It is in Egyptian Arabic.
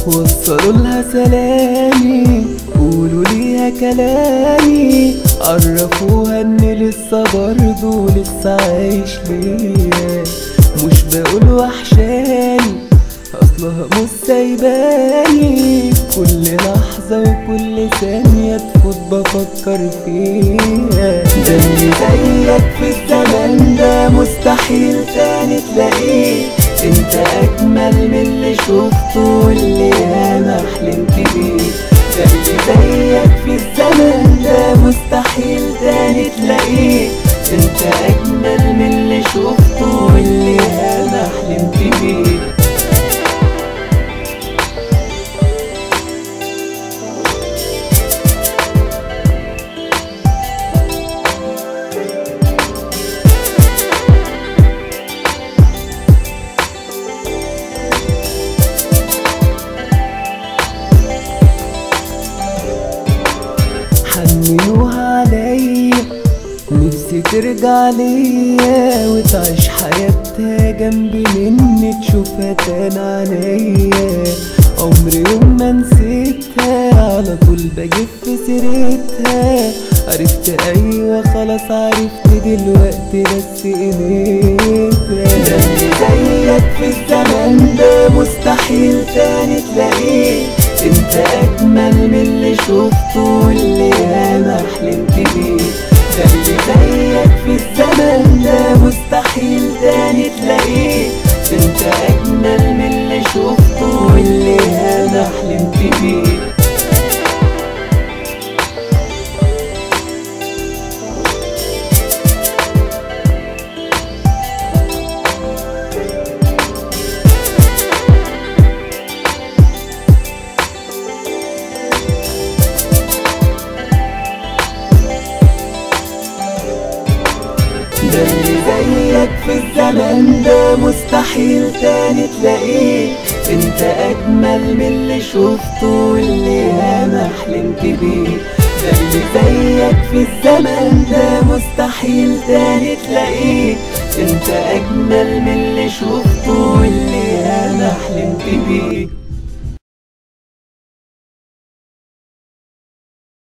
وصلوا لها سلامي قولوا ليها كلامي عرفوها ان لسه برضه لسه عايش ليا مش بقول وحشاني اصلها مش سايباني كل لحظة وكل ثانية تفوت بفكر فيها ده اللي زيك في الزمن ده مستحيل تاني تلاقيه انت اجمل من اللي شفته واللي انا حلمت بيه ده اللي زيك في الزمن ده مستحيل تاني تلاقيه انت اجمل من اللي شفته واللي انا حلمت بيه حننوها عليا نفسي ترجع ليا وتعيش حياتها جنبي مني تشوفها تاني عليا عمري يوم ما نسيتها على طول بجيب في سيرتها عرفت ايوه خلاص عرفت دلوقتي بس قيمتها ده اللي زيك في الزمن ده مستحيل تاني تلاقيه انت اجمل من اللي شفته واللي انا حلمت بيه ده اللي زيك في الزمن ده مستحيل تاني تلاقيه انت اجمل من اللي شفته واللي انا حلمت بيه ده اللي زيك في الزمن ده مستحيل تاني تلاقيه انت اجمل من اللي شفته واللي انا حلمت بيه ده اللي زيك في الزمن ده مستحيل تاني تلاقيه انت اجمل من اللي شفته واللي انا حلمت بيه